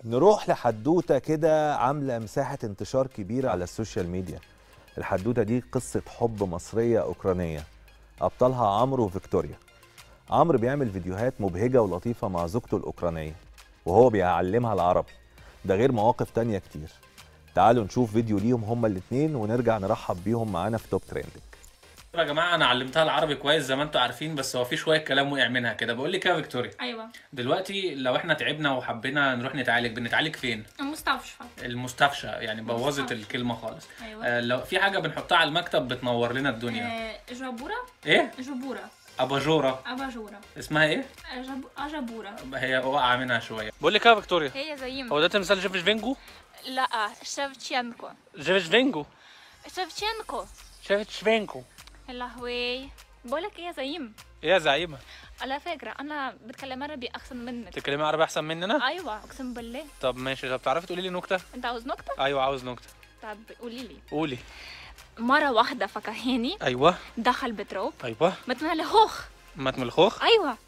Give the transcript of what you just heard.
نروح لحدوته كده عامله مساحه انتشار كبيره على السوشيال ميديا الحدوته دي قصه حب مصريه اوكرانيه ابطالها عمرو وفيكتوريا عمرو بيعمل فيديوهات مبهجه ولطيفه مع زوجته الاوكرانيه وهو بيعلمها العربي ده غير مواقف تانية كتير تعالوا نشوف فيديو ليهم هما الاتنين ونرجع نرحب بيهم معانا في توب تريندنج يا جماعه انا علمتها العربي كويس زي ما انتم عارفين بس هو في شويه كلام وقع منها كده بقول لك يا فيكتوريا ايوه دلوقتي لو احنا تعبنا وحبينا نروح نتعالج بنتعالج فين المستشفى المستشفى يعني بوظت المستشفى. الكلمه خالص ايوه آه لو في حاجه بنحطها على المكتب بتنور لنا الدنيا آه، جبورة ايه جبورة اباجوره أباجورة اسمها ايه آه، جب... أجبورة هي واقعه منها شويه بقول لك يا فيكتوريا هي زيم هو ده تمثال جيفشفينجو لا شevchenko جيفشفينجو شevchenko شيفشفينكو يا لهوي بقولك ايه يا زيم ايه يا زعيمه على فكرة أنا بتكلم عربي أحسن منك تتكلمي عربي احسن مننا أيوة أقسم بالله طب ماشي طب تعرفي تقولي لي نكته أنت عاوز نكتة؟ ايوه عاوز نكته طب قولي لي قولي مرة واحدة فكهاني ايوه دخل بتروب ايوه متملي هوخ مات من الخوخ أيوة